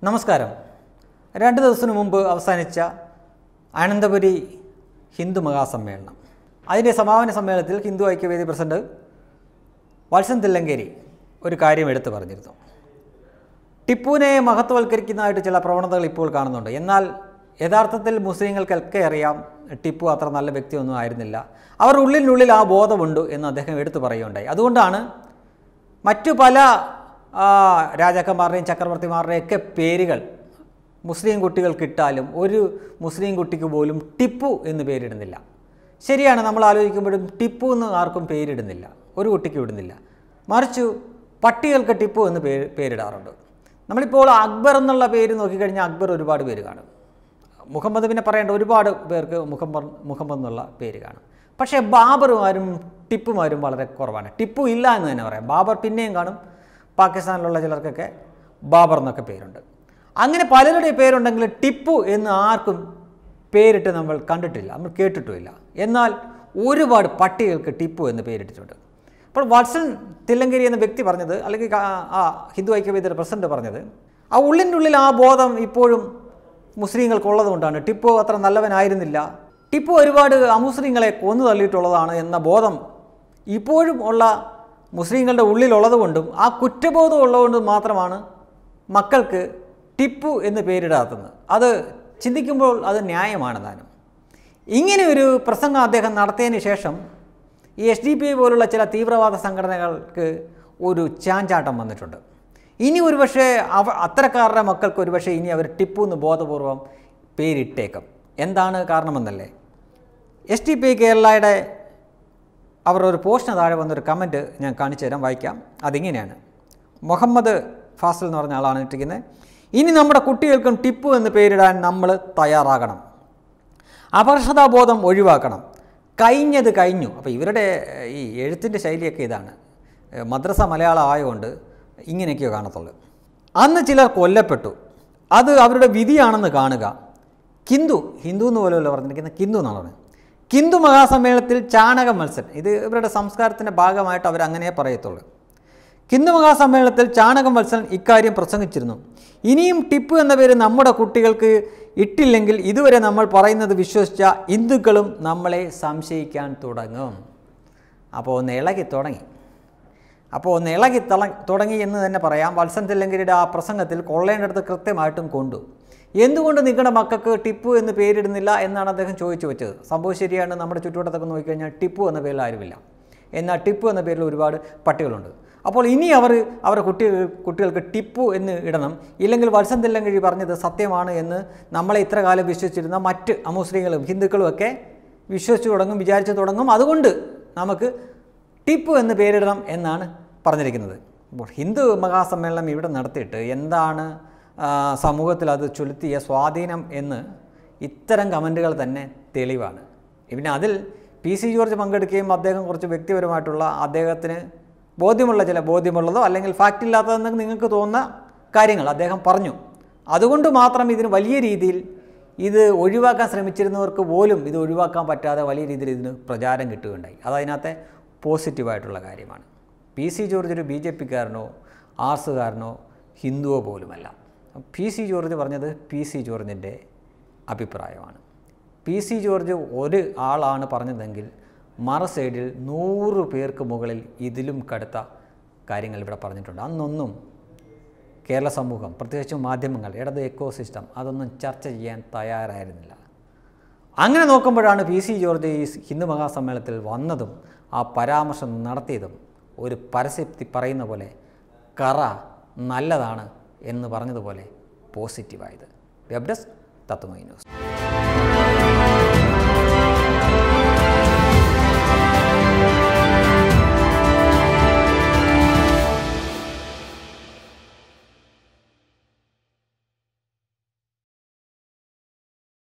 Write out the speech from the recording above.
നമസ്കാരം രണ്ട് ദിവസത്തിന് മുമ്പ് അവസാനിച്ച അനന്തപുരി ഹിന്ദു മഹാസമ്മേളനം അതിൻ്റെ സമാപന സമ്മേളനത്തിൽ ഹിന്ദു ഐക്യവേദി പ്രസിഡന്റ് വത്സൻ തില്ലങ്കേരി ഒരു കാര്യം എടുത്തു പറഞ്ഞിരുന്നു ടിപ്പുവിനെ മഹത്വവൽക്കരിക്കുന്നതായിട്ട് ചില പ്രവണതകൾ ഇപ്പോൾ കാണുന്നുണ്ട് എന്നാൽ യഥാർത്ഥത്തിൽ മുസ്ലിങ്ങൾക്കൊക്കെ അറിയാം ടിപ്പു അത്ര നല്ല വ്യക്തിയൊന്നും ആയിരുന്നില്ല അവർ ഉള്ളിനുള്ളിൽ ആ ബോധമുണ്ട് എന്ന് അദ്ദേഹം എടുത്തു പറയുകയുണ്ടായി അതുകൊണ്ടാണ് മറ്റു പല ആ, രാജാക്കന്മാരുടെയും ചക്രവർത്തിമാരുടെയും ഒക്കെ പേരുകൾ മുസ്ലിം കുട്ടികൾക്ക് ഇട്ടാലും ഒരു മുസ്ലിം കുട്ടിക്ക് പോലും ടിപ്പു എന്ന് പേരിടുന്നില്ല ശരിയാണ് നമ്മൾ ആലോചിക്കുമ്പോഴും ടിപ്പു എന്ന് ആർക്കും പേരിടുന്നില്ല ഒരു കുട്ടിക്ക് ഇടുന്നില്ല മറിച്ചു പട്ടികൾക്ക് ടിപ്പു എന്ന് പേര് പേരിടാറുണ്ട് നമ്മളിപ്പോൾ അക്ബർ എന്നുള്ള പേര് നോക്കിക്കഴിഞ്ഞാൽ അക്ബർ ഒരുപാട് പേര് കാണും മുഹമ്മദ് പിന്നെ പറയേണ്ട ഒരുപാട് പേർക്ക് മുഹമ്മദ് മുഹമ്മദ് എന്നുള്ള പേര് കാണും പക്ഷേ ബാബറുമാരും ടിപ്പുമാരും വളരെ കുറവാണ് ടിപ്പു ഇല്ല എന്ന് തന്നെ പറയാം ബാബർ പിന്നെയും കാണും പാകിസ്ഥാനിലുള്ള ചിലർക്കൊക്കെ ബാബർ എന്നൊക്കെ പേരുണ്ട് അങ്ങനെ പലരുടെ പേരുണ്ടെങ്കിൽ ടിപ്പു എന്ന് ആർക്കും പേരിട്ട് നമ്മൾ കണ്ടിട്ടില്ല നമ്മൾ കേട്ടിട്ടുമില്ല എന്നാൽ ഒരുപാട് പട്ടികൾക്ക് ടിപ്പു എന്ന് പേരിട്ടിട്ടുണ്ട് അപ്പോൾ വാട്സൺ തില്ലങ്കേരി എന്ന വ്യക്തി പറഞ്ഞത് അല്ലെങ്കിൽ ആ- ആ ഹിന്ദു ഐക്യവേദിയുടെ പ്രസിഡന്റ് പറഞ്ഞത് ആ ഉള്ളിൻ്റെ ഉള്ളിൽ ആ ബോധം ഇപ്പോഴും മുസ്ലിങ്ങൾക്കുള്ളത് കൊണ്ടാണ് ടിപ്പു അത്ര നല്ലവനായിരുന്നില്ല ടിപ്പു ഒരുപാട് അമുസ്ലിങ്ങളെ കൊന്നു തള്ളിയിട്ടുള്ളതാണ് എന്ന ബോധം ഇപ്പോഴും ഉള്ള മുസ്ലിങ്ങളുടെ ഉള്ളിലുള്ളത് കൊണ്ടും ആ കുറ്റബോധം ഉള്ളതുകൊണ്ടും മാത്രമാണ് മക്കൾക്ക് ടിപ്പു എന്ന് പേരിടാത്തത് അത് ചിന്തിക്കുമ്പോൾ അത് ന്യായമാണ് താനും ഇങ്ങനെ ഒരു പ്രസംഗം അദ്ദേഹം നടത്തിയതിന് ശേഷം ഈ എസ് ഡി പി ഐ പോലുള്ള ചില തീവ്രവാദ സംഘടനകൾക്ക് ഒരു ചാഞ്ചാട്ടം വന്നിട്ടുണ്ട് ഇനി ഒരുപക്ഷെ അവ അത്തരക്കാരുടെ മക്കൾക്ക് ഒരുപക്ഷെ ഇനി അവർ ടിപ്പു എന്ന് ബോധപൂർവം പേരിട്ടേക്കും എന്താണ് കാരണമെന്നല്ലേ എസ് ടി പി ഐ കേരളയുടെ അവർ ഒരു പോസ്റ്റിന് താഴെ വന്നൊരു കമൻറ്റ് ഞാൻ കാണിച്ചു തരാം വായിക്കാം അതിങ്ങനെയാണ് മുഹമ്മദ് ഫാസിൽ എന്ന് പറഞ്ഞ ആളാണ് ഇട്ടിരിക്കുന്നത് ഇനി നമ്മുടെ കുട്ടികൾക്കും ടിപ്പു എന്ന് പേരിടാൻ നമ്മൾ തയ്യാറാകണം അപർഷതാബോധം ഒഴിവാക്കണം കഴിഞ്ഞത് കഴിഞ്ഞു അപ്പോൾ ഇവരുടെ ഏഹ്, ഈ എഴുത്തിൻ്റെ ശൈലിയൊക്കെ ഇതാണ് ഏഹ്, മദ്രസ മലയാളം ആയതുകൊണ്ട് ഇങ്ങനെയൊക്കെയോ കാണത്തുള്ളൂ അന്ന് ചിലർ കൊല്ലപ്പെട്ടു അത് അവരുടെ വിധിയാണെന്ന് കാണുക കിന്ദു ഹിന്ദു എന്ന് പോലെയല്ല പറഞ്ഞിരിക്കുന്നത് കിന്ദു എന്നാണ് പറയുന്നത് കിന്ദു മഹാസമ്മേളനത്തിൽ ചാണക മത്സരം ഇത് ഇവരുടെ സംസ്കാരത്തിൻ്റെ ഭാഗമായിട്ട് അവർ അങ്ങനെ പറയത്തുള്ളൂ ഹിന്ദു മഹാസമ്മേളനത്തിൽ ചാണകം വത്സൻ ഇക്കാര്യം പ്രസംഗിച്ചിരുന്നു ഇനിയും ടിപ്പു എന്ന പേര് നമ്മുടെ കുട്ടികൾക്ക് ഇട്ടില്ലെങ്കിൽ ഇതുവരെ നമ്മൾ പറയുന്നത് വിശ്വസിച്ച ഹിന്ദുക്കളും നമ്മളെ സംശയിക്കാൻ തുടങ്ങും അപ്പോൾ ഒന്ന് ഇളകി തുടങ്ങി അപ്പോൾ ഒന്ന് ഇളകി തള തുടങ്ങി എന്ന് തന്നെ പറയാം വത്സൻ തില്ലങ്കരിയുടെ ആ പ്രസംഗത്തിൽ കൊള്ളേണ്ടടുത്ത് കൃത്യമായിട്ടും കൊണ്ടു എന്തുകൊണ്ട് നിങ്ങളുടെ മക്കൾക്ക് ടിപ്പു എന്ന് പേരിടുന്നില്ല എന്നാണ് അദ്ദേഹം ചോദിച്ചു വെച്ചത് സംഭവം ശരിയാണ് നമ്മുടെ ചുറ്റുവട്ടത്തൊക്കെ നോക്കിക്കഴിഞ്ഞാൽ ടിപ്പു എന്ന പേരിൽ ആരുമില്ല എന്നാൽ ടിപ്പു എന്ന പേരിൽ ഒരുപാട് പട്ടികളുണ്ട് അപ്പോൾ ഇനി അവർ അവരുടെ കുട്ടികൾ കുട്ടികൾക്ക് ടിപ്പു എന്ന് ഇടണം ഇല്ലെങ്കിൽ വത്സൻ തില്ലങ്കഴി പറഞ്ഞത് സത്യമാണ് എന്ന് നമ്മളെ ഇത്ര കാലം വിശ്വസിച്ചിരുന്ന മറ്റ് അമുസ്ലിങ്ങളും ഹിന്ദുക്കളും ഒക്കെ വിശ്വസിച്ച് തുടങ്ങും വിചാരിച്ചു തുടങ്ങും അതുകൊണ്ട് നമുക്ക് ടിപ്പു എന്ന് പേരിടണം എന്നാണ് പറഞ്ഞിരിക്കുന്നത് അപ്പോൾ ഹിന്ദു മഹാസമ്മേളനം ഇവിടെ നടത്തിയിട്ട് എന്താണ് ആ, സമൂഹത്തിൽ അത് ചൊലുത്തിയ സ്വാധീനം എന്ന് ഇത്തരം കമൻറ്റുകൾ തന്നെ തെളിവാണ് പിന്നെ അതിൽ പി സി ജോർജ് പങ്കെടുക്കുകയും അദ്ദേഹം കുറച്ച് വ്യക്തിപരമായിട്ടുള്ള അദ്ദേഹത്തിന് ബോധ്യമുള്ള ചില ബോധ്യമുള്ളതോ അല്ലെങ്കിൽ ഫാക്റ്റ് ഇല്ലാത്തതെന്ന് നിങ്ങൾക്ക് തോന്നുന്ന കാര്യങ്ങൾ അദ്ദേഹം പറഞ്ഞു അതുകൊണ്ട് മാത്രം ഇതിന് വലിയ രീതിയിൽ ഇത് ഒഴിവാക്കാൻ ശ്രമിച്ചിരുന്നവർക്ക് പോലും ഇത് ഒഴിവാക്കാൻ പറ്റാതെ വലിയ രീതിയിൽ ഇതിന് പ്രചാരം കിട്ടുകയുണ്ടായി അതതിനകത്തെ പോസിറ്റീവായിട്ടുള്ള കാര്യമാണ് പി സി ജോർജ് ഒരു ബി ജെ പിക്കാരനോ ആർസുകാരനോ ഹിന്ദുവോ പോലുമല്ല പി സി ജോർജ് പറഞ്ഞത് പി സി ജോർജിൻ്റെ അഭിപ്രായമാണ് പി സി ജോർജ് ഒരു ആളാണ് പറഞ്ഞതെങ്കിൽ മറു സൈഡിൽ നൂറ് പേർക്ക് മുകളിൽ ഇതിലും കടുത്ത കാര്യങ്ങൾ ഇവിടെ പറഞ്ഞിട്ടുണ്ട് അന്നൊന്നും കേരള സമൂഹം പ്രത്യേകിച്ചും മാധ്യമങ്ങൾ ഇടത് എക്കോ സിസ്റ്റം അതൊന്നും ചർച്ച ചെയ്യാൻ തയ്യാറായിരുന്നില്ല അങ്ങനെ നോക്കുമ്പോഴാണ് പി സി ജോർജ് ഈ ഹിന്ദു മഹാസമ്മേളനത്തിൽ വന്നതും ആ പരാമർശം നടത്തിയതും ഒരു പരസ്യത്തിൽ പറയുന്ന പോലെ കറ നല്ലതാണ് എന്ന് പറഞ്ഞതുപോലെ പോസിറ്റീവായത് വെബ് ഡെസ്ക് തത്വമൈ ന്യൂസ്